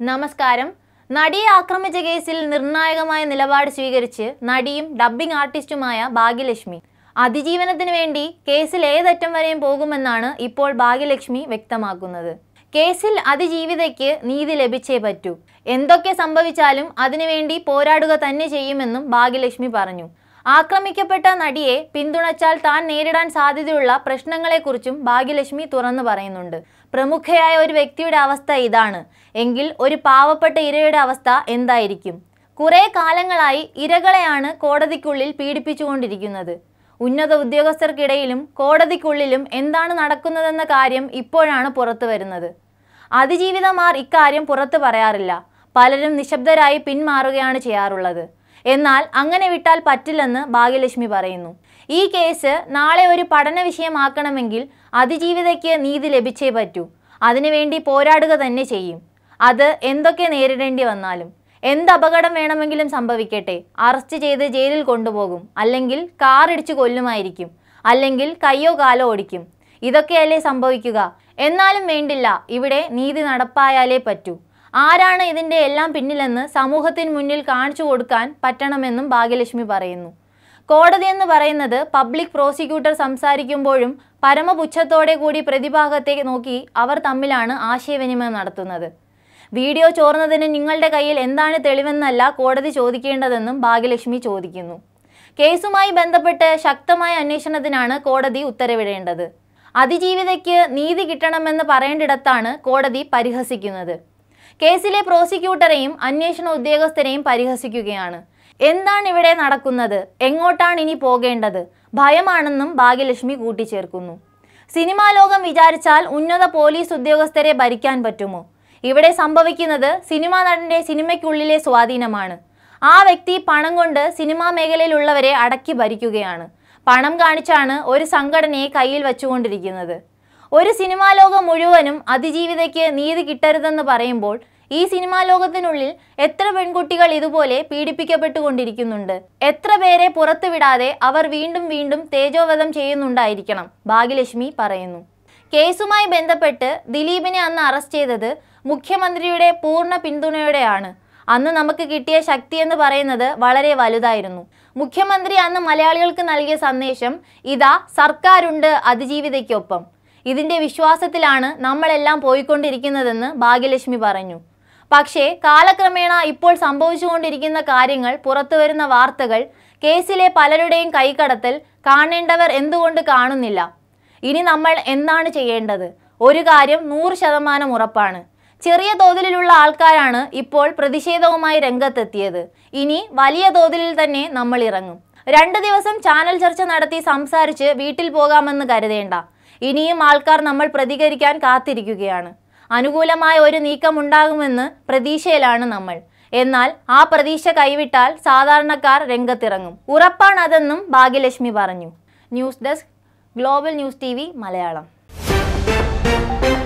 നമസ്കാരം നടിയെ ആക്രമിച്ച കേസിൽ നിർണായകമായ നിലപാട് സ്വീകരിച്ച് നടിയും ഡബ്ബിംഗ് ആർട്ടിസ്റ്റുമായ ഭാഗ്യലക്ഷ്മി അതിജീവനത്തിന് വേണ്ടി കേസിൽ ഏതറ്റം വരെയും പോകുമെന്നാണ് ഇപ്പോൾ ഭാഗ്യലക്ഷ്മി വ്യക്തമാക്കുന്നത് കേസിൽ അതിജീവിതയ്ക്ക് നീതി ലഭിച്ചേ പറ്റൂ എന്തൊക്കെ സംഭവിച്ചാലും അതിനുവേണ്ടി പോരാടുക തന്നെ ചെയ്യുമെന്നും ഭാഗ്യലക്ഷ്മി പറഞ്ഞു ആക്രമിക്കപ്പെട്ട നടിയെ പിന്തുണച്ചാൽ താൻ നേരിടാൻ സാധ്യതയുള്ള പ്രശ്നങ്ങളെക്കുറിച്ചും ഭാഗ്യലക്ഷ്മി തുറന്നു പറയുന്നുണ്ട് പ്രമുഖയായ ഒരു വ്യക്തിയുടെ അവസ്ഥ ഇതാണ് എങ്കിൽ ഒരു പാവപ്പെട്ട ഇരയുടെ അവസ്ഥ എന്തായിരിക്കും കുറേ കാലങ്ങളായി ഇരകളെയാണ് കോടതിക്കുള്ളിൽ പീഡിപ്പിച്ചുകൊണ്ടിരിക്കുന്നത് ഉന്നത ഉദ്യോഗസ്ഥർക്കിടയിലും കോടതിക്കുള്ളിലും എന്താണ് നടക്കുന്നതെന്ന കാര്യം ഇപ്പോഴാണ് പുറത്തു വരുന്നത് അതിജീവിതമാർ ഇക്കാര്യം പുറത്തു പറയാറില്ല പലരും നിശബ്ദരായി പിന്മാറുകയാണ് ചെയ്യാറുള്ളത് എന്നാൽ അങ്ങനെ വിട്ടാൽ പറ്റില്ലെന്ന് ഭാഗ്യലക്ഷ്മി പറയുന്നു ഈ കേസ് നാളെ ഒരു പഠന വിഷയമാക്കണമെങ്കിൽ അതിജീവിതയ്ക്ക് നീതി ലഭിച്ചേ പറ്റൂ അതിനുവേണ്ടി പോരാടുക തന്നെ ചെയ്യും അത് എന്തൊക്കെ നേരിടേണ്ടി വന്നാലും എന്ത് അപകടം വേണമെങ്കിലും സംഭവിക്കട്ടെ അറസ്റ്റ് ചെയ്ത് ജയിലിൽ കൊണ്ടുപോകും അല്ലെങ്കിൽ കാർ ഇടിച്ചു കൊല്ലുമായിരിക്കും അല്ലെങ്കിൽ കയ്യോ കാലോ ഓടിക്കും ഇതൊക്കെയല്ലേ സംഭവിക്കുക എന്നാലും വേണ്ടില്ല ഇവിടെ നീതി നടപ്പായാലേ പറ്റൂ ആരാണ് ഇതിൻ്റെ എല്ലാം പിന്നിലെന്ന് സമൂഹത്തിന് മുന്നിൽ കാണിച്ചു കൊടുക്കാൻ പറ്റണമെന്നും ഭാഗ്യലക്ഷ്മി പറയുന്നു കോടതി എന്ന് പറയുന്നത് പബ്ലിക് പ്രോസിക്യൂട്ടർ സംസാരിക്കുമ്പോഴും പരമപുച്ഛത്തോടെ കൂടി പ്രതിഭാഗത്തെ നോക്കി അവർ തമ്മിലാണ് ആശയവിനിമയം നടത്തുന്നത് വീഡിയോ ചോർന്നതിന് നിങ്ങളുടെ കയ്യിൽ എന്താണ് തെളിവെന്നല്ല കോടതി ചോദിക്കേണ്ടതെന്നും ഭാഗ്യലക്ഷ്മി ചോദിക്കുന്നു കേസുമായി ബന്ധപ്പെട്ട് ശക്തമായ അന്വേഷണത്തിനാണ് കോടതി ഉത്തരവിടേണ്ടത് അതിജീവിതയ്ക്ക് നീതി കിട്ടണമെന്ന് പറയേണ്ടിടത്താണ് കോടതി പരിഹസിക്കുന്നത് കേസിലെ പ്രോസിക്യൂട്ടറെയും അന്വേഷണ ഉദ്യോഗസ്ഥരെയും പരിഹസിക്കുകയാണ് എന്താണ് ഇവിടെ നടക്കുന്നത് എങ്ങോട്ടാണ് ഇനി പോകേണ്ടത് ഭയമാണെന്നും ഭാഗ്യലക്ഷ്മി കൂട്ടിച്ചേർക്കുന്നു സിനിമാ ലോകം വിചാരിച്ചാൽ ഉന്നത പോലീസ് ഉദ്യോഗസ്ഥരെ ഭരിക്കാൻ പറ്റുമോ ഇവിടെ സംഭവിക്കുന്നത് സിനിമാ നടന്റെ സിനിമയ്ക്കുള്ളിലെ സ്വാധീനമാണ് ആ വ്യക്തി പണം കൊണ്ട് സിനിമാ മേഖലയിലുള്ളവരെ അടക്കി ഭരിക്കുകയാണ് പണം കാണിച്ചാണ് ഒരു സംഘടനയെ കയ്യിൽ വെച്ചുകൊണ്ടിരിക്കുന്നത് ഒരു സിനിമാ ലോകം മുഴുവനും അതിജീവിതയ്ക്ക് നീതി കിട്ടരുതെന്ന് പറയുമ്പോൾ ഈ സിനിമാ ലോകത്തിനുള്ളിൽ എത്ര പെൺകുട്ടികൾ ഇതുപോലെ പീഡിപ്പിക്കപ്പെട്ടുകൊണ്ടിരിക്കുന്നുണ്ട് എത്ര പേരെ പുറത്തുവിടാതെ അവർ വീണ്ടും വീണ്ടും തേജോവധം ചെയ്യുന്നുണ്ടായിരിക്കണം ഭാഗ്യലക്ഷ്മി പറയുന്നു കേസുമായി ബന്ധപ്പെട്ട് ദിലീപിനെ അന്ന് അറസ്റ്റ് ചെയ്തത് മുഖ്യമന്ത്രിയുടെ പൂർണ്ണ പിന്തുണയോടെയാണ് അന്ന് നമുക്ക് കിട്ടിയ ശക്തി എന്ന് പറയുന്നത് വളരെ വലുതായിരുന്നു മുഖ്യമന്ത്രി അന്ന് മലയാളികൾക്ക് നൽകിയ സന്ദേശം ഇതാ സർക്കാരുണ്ട് അതിജീവിതയ്ക്കൊപ്പം ഇതിന്റെ വിശ്വാസത്തിലാണ് നമ്മളെല്ലാം പോയിക്കൊണ്ടിരിക്കുന്നതെന്ന് ഭാഗ്യലക്ഷ്മി പറഞ്ഞു പക്ഷേ കാലക്രമേണ ഇപ്പോൾ സംഭവിച്ചുകൊണ്ടിരിക്കുന്ന കാര്യങ്ങൾ പുറത്തുവരുന്ന വാർത്തകൾ കേസിലെ പലരുടെയും കൈകടത്തൽ കാണേണ്ടവർ എന്തുകൊണ്ട് കാണുന്നില്ല ഇനി നമ്മൾ എന്താണ് ചെയ്യേണ്ടത് ഒരു കാര്യം നൂറ് ശതമാനം ഉറപ്പാണ് ചെറിയ തോതിലുള്ള ആൾക്കാരാണ് ഇപ്പോൾ പ്രതിഷേധവുമായി രംഗത്തെത്തിയത് ഇനി വലിയ തോതിൽ തന്നെ നമ്മൾ ഇറങ്ങും രണ്ട് ദിവസം ചാനൽ ചർച്ച നടത്തി സംസാരിച്ച് വീട്ടിൽ പോകാമെന്ന് കരുതേണ്ട ഇനിയും ആൾക്കാർ നമ്മൾ പ്രതികരിക്കാൻ കാത്തിരിക്കുകയാണ് അനുകൂലമായ ഒരു നീക്കം ഉണ്ടാകുമെന്ന് പ്രതീക്ഷയിലാണ് നമ്മൾ എന്നാൽ ആ പ്രതീക്ഷ കൈവിട്ടാൽ സാധാരണക്കാർ രംഗത്തിറങ്ങും ഉറപ്പാണതെന്നും ഭാഗ്യലക്ഷ്മി പറഞ്ഞു news desk global news T Malayalam